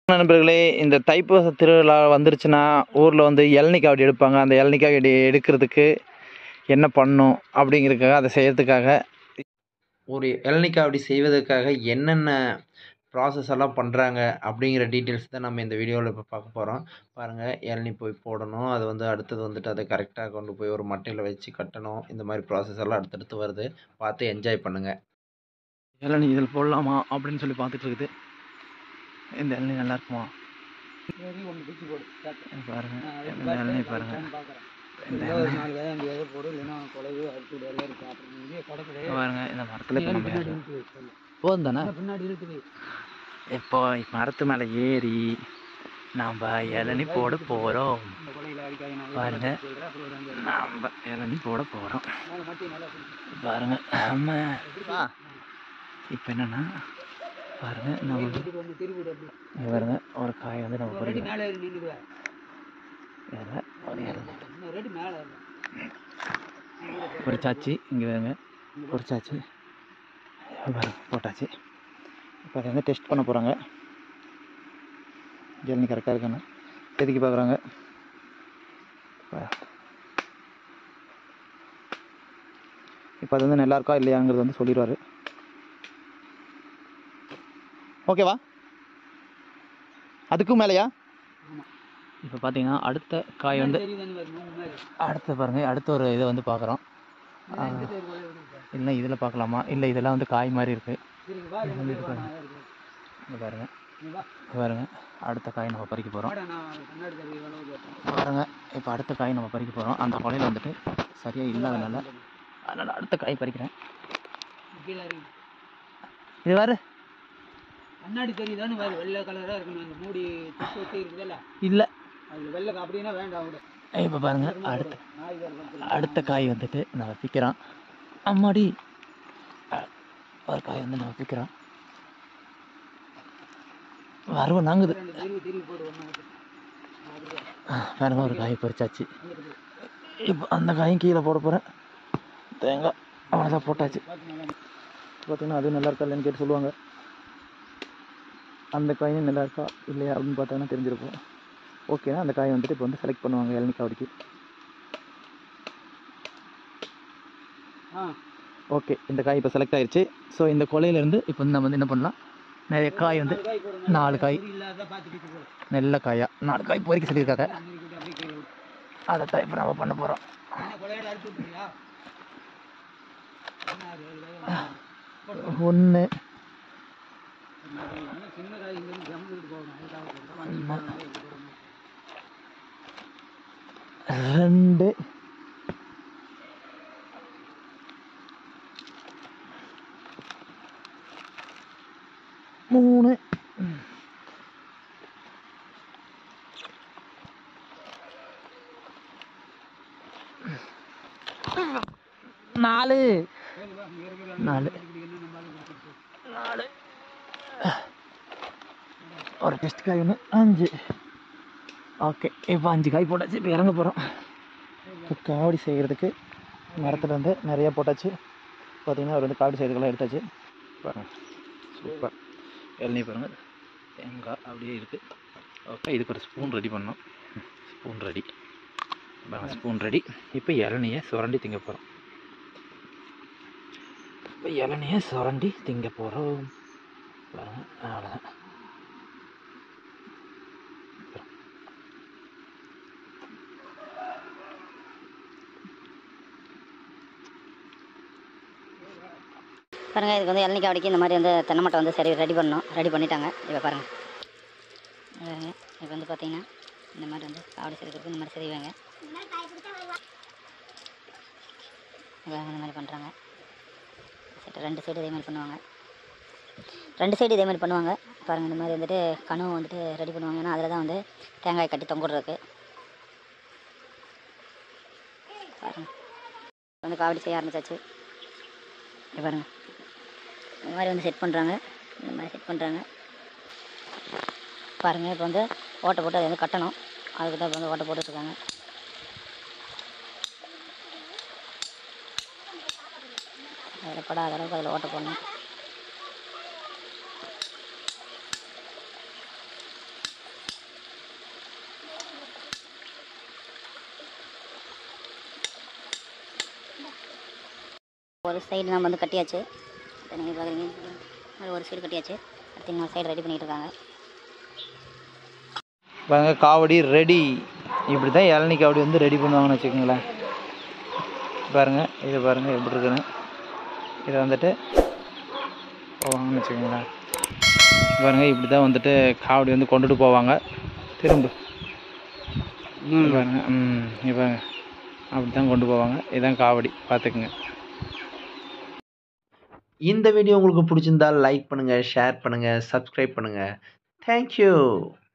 நண்பர்களே இந்த தைப்பூச திருவிழா வந்துருச்சுன்னா ஊரில் வந்து இளநீ காவடி எடுப்பாங்க அந்த இளநீ காவடி எடுக்கிறதுக்கு என்ன பண்ணும் அப்படிங்கிறதுக்காக அதை செய்யறதுக்காக ஒரு இளநீ காவடி செய்வதற்காக என்னென்ன ப்ராசஸ் எல்லாம் பண்ணுறாங்க அப்படிங்கிற டீட்டெயில்ஸ் தான் நம்ம இந்த வீடியோவில் இப்போ பார்க்க போகிறோம் பாருங்கள் இளநீ போய் போடணும் அது வந்து அடுத்தது வந்துட்டு அதை கரெக்டாக கொண்டு போய் ஒரு மட்டையில் வச்சு கட்டணும் இந்த மாதிரி ப்ராசஸ் எல்லாம் அடுத்தடுத்து வருது பார்த்து என்ஜாய் பண்ணுங்கள் இளநீ இதில் போடலாமா அப்படின்னு சொல்லி பார்த்துட்டு இருக்குது இந்த இளநீ நல்லா இருக்குமா பாருங்க இந்த இளநீ பாருங்க இந்த இளநீ பாருங்க இந்த மரத்தில் இப்போ நம்ம ஏறுறோம். போதும் தானே இப்போ மரத்து மேலே ஏறி நாம் இளநீ போட போகிறோம் பாருங்க நாம் இளநீ போட போகிறோம் பாருங்க நம்ம இப்போ என்னன்னா பாருங்க நம்ம இங்க பாருங்க ஒரு காய் வந்து நம்ம பொறிக்கணும் இதில் ஒரு இளநீ பொரிச்சாச்சு இங்கே வேங்க பொரிச்சாச்சு பாருங்க போட்டாச்சு இப்போ அதை வந்து டெஸ்ட் பண்ண போகிறாங்க ஜெர்னி கரெக்டாக இருக்கான்னு செதுக்கி பார்க்குறாங்க இப்போ அது வந்து நல்லா இருக்கா இல்லையாங்கிறது வந்து சொல்லிடுவார் ஓகேவா அதுக்கும் மேலேயா இப்போ பார்த்தீங்கன்னா அடுத்த காய் வந்து அடுத்த பாருங்க அடுத்த ஒரு இதை வந்து பார்க்குறோம் இல்லை இதில் பார்க்கலாமா இல்லை இதெல்லாம் வந்து காய் மாதிரி இருக்குது இது வந்து இது பாருங்க இங்க பாருங்க இங்க பாருங்க அடுத்த காய் நம்ம பறிக்க போகிறோம் பாருங்க இப்போ அடுத்த காய் நம்ம பறிக்க போகிறோம் அந்த கொலையில் வந்துட்டு சரியாக இல்லாதனால அதனால் அடுத்த காய் பறிக்கிறேன் இது வேறு கண்ணாடி தெரியுதானு வேறு வெள்ளை கலராக இருக்கணும் அந்த மூடி சுற்றி வச்சு இருக்குதுல்ல இல்லை அது வெள்ளை அப்படின்னா வேண்டாம் விட இப்போ பாருங்க அடுத்த நாய் வேறு வந்து அடுத்த காய் வந்துட்டு நம்ம பிக்கிறோம் அம்மாடி அ- ஒரு காய் வந்து நம்ம பிக்கிறோம் வருவோம் நாங்குது ரெண்டு திருவி திருவி போட்டு ஒன்று பாருங்க ஒரு காய் பறிச்சாச்சு இப்போ அந்த காயும் கீழே போட போகிறேன் தேங்காய் அவ்வளோதான் போட்டாச்சு பார்த்தீங்கன்னா அது நல்லா இருக்கா இல்லைன்னு கேட்டு சொல்லுவாங்க அந்த காயும் நல்லா இருக்கா இல்லையா அப்படின்னு பார்த்தாங்கன்னா தெரிஞ்சிருக்கும் ஓகேனா அந்த காய் வந்துட்டு இப்போ வந்து செலக்ட் பண்ணுவாங்க இளநீ காவடிக்கு ஆ ஓகே இந்த காய் இப்போ செலக்ட் ஆயிருச்சு ஸோ இந்த கொலையிலேருந்து இப்போ வந்து நம்ம வந்து என்ன பண்ணலாம் நிறைய காய் வந்து காய் போடுங்க நாலு காய் இல்லாத பார்த்துட்டு போடும் நெல்ல காயா நாலு காய் பொறிக்க சொல்லியிருக்காங்க அப்படியே கீழே விடு. அதை தான் இப்போ நம்ம பண்ண போகிறோம் என்ன கொலையாட அடிச்சு விட்டுறியா என்ன அது, ஏழு காய் வாங்க. ஒன்று இன்னும் சின்ன காய் இங்கேருந்து ஜம்முக்கிட்டு போகணும் அதுக்காக சொல்றேன். வண்டி போகணும், இது போடணும். ரெண்டு மூணு நாலு சரி, வா, இங்க இருக்கிற நாலு இதுக்கு என்ன நம்மளால கொடுத்துட்டு போ. நாலு ஒரு டெஸ்ட் காய் ஒன்று அஞ்சு ஓகே இப்போ அஞ்சு காய் போட்டாச்சு இப்போ இறங்க போகிறோம் இப்போ காவடி செய்கிறதுக்கு மரத்தில் வந்து நிறையா போட்டாச்சு பார்த்தீங்கன்னா அவர் வந்து காவடி செய்கிறதுக்கெல்லாம் எடுத்தாச்சு பாருங்கள் சூப்பர் இளநீ பாருங்கள் தேங்காய் அப்படியே இருக்குது ஓகே இதுக்கு ஒரு ஸ்பூன் ரெடி பண்ணோம் ஸ்பூன் ரெடி ஸ்பூன் ரெடி இப்போ இளநியை சுரண்டி திங்க போகிறோம் இப்போ இளநியை சுரண்டி திங்க போகிறோம் பாருங்க அவ்வளோதான் பாருங்க இதுக்கு வந்து இளநீ காவடிக்கு இந்த மாதிரி வந்து தென்னை மட்டை வந்து சரி ரெடி பண்ணோம் ரெடி பண்ணிட்டாங்க இப்போ பாருங்கள் பாருங்க இப்போ வந்து பார்த்தீங்கன்னா இந்த மாதிரி வந்து காவடி செய்கிறதுக்கு இந்த மாதிரி செய்வாங்க இவங்க இந்த மாதிரி பண்ணுறாங்க சரி ரெண்டு சைடு இதே மாதிரி பண்ணுவாங்க ரெண்டு சைடு இதே மாதிரி பண்ணுவாங்க பாருங்கள் இந்த மாதிரி வந்துட்டு கனவு வந்துட்டு ரெடி பண்ணுவாங்க ஏன்னா அதில் தான் வந்து தேங்காய் கட்டி தொங்குறதுக்கு பாருங்கள் வந்து காவடி செய்ய ஆரம்பிச்சாச்சு இங்க பாருங்க இந்த மாதிரி வந்து செட் பண்ணுறாங்க இந்த மாதிரி செட் பண்ணுறாங்க பாருங்கள் இப்போ வந்து ஓட்டை போட்டு அதை வந்து கட்டணும் அதுக்கு தான் இப்போ வந்து ஓட்டை போட்டுட்ருக்காங்க அதில் படாத அளவுக்கு அதில் ஓட்டை போடணும் ஒரு சைடு நம்ம வந்து கட்டியாச்சு இப்போ நீங்கள் பார்க்குறீங்க அது ஒரு சைடு கட்டியாச்சு அடுத்து இன்னொரு சைடு ரெடி பண்ணிட்டு இருக்காங்க பாருங்க காவடி ரெடி இப்படி தான் இளநீ காவடி வந்து ரெடி பண்ணுவாங்கன்னு வச்சுக்கோங்களேன் பாருங்க இது பாருங்க எப்படி இருக்குன்னு இதை வந்துட்டு போவாங்கன்னு வச்சுக்கோங்களேன் பாருங்க இப்படி தான் வந்துட்டு காவடி வந்து கொண்டுட்டு போவாங்க திரும்ப இங்க பாருங்க ம் இங்க பாருங்க அப்படி தான் கொண்டு போவாங்க இதுதான் காவடி பார்த்துக்குங்க இந்த வீடியோ உங்களுக்கு பிடிச்சிருந்தா லைக் பண்ணுங்கள் ஷேர் பண்ணுங்கள் சப்ஸ்கிரைப் பண்ணுங்கள் தேங்க்யூ